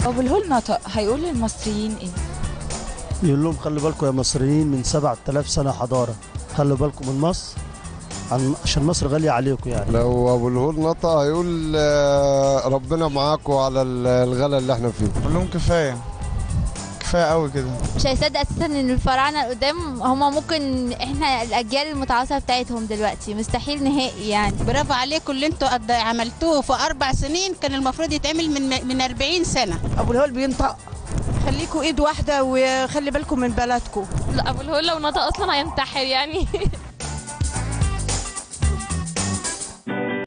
ابو الهول نطق هيقول للمصريين ايه يقول لهم خلي بالكم يا مصريين من 7000 سنه حضاره خلوا بالكم من مصر عن- عشان مصر غاليه عليكم يعني لو ابو الهول نطق هيقول آه، ربنا معاكم على ال- الغلا اللي احنا فيه اقول لهم كفايه كفايه قوي كده مش هيصدق اساسا ان الفراعنه اللي قدام هما ممكن احنا الاجيال المتعاصره بتاعتهم دلوقتي مستحيل نهائي يعني برافو عليكم اللي انتوا قد عملتوه في اربع سنين كان المفروض يتعمل من من 40 سنه ابو الهول بينطق خليكوا ايد واحده وخلي بالكم من بلدكم لا ابو الهول لو نطق اصلا هينتحر يعني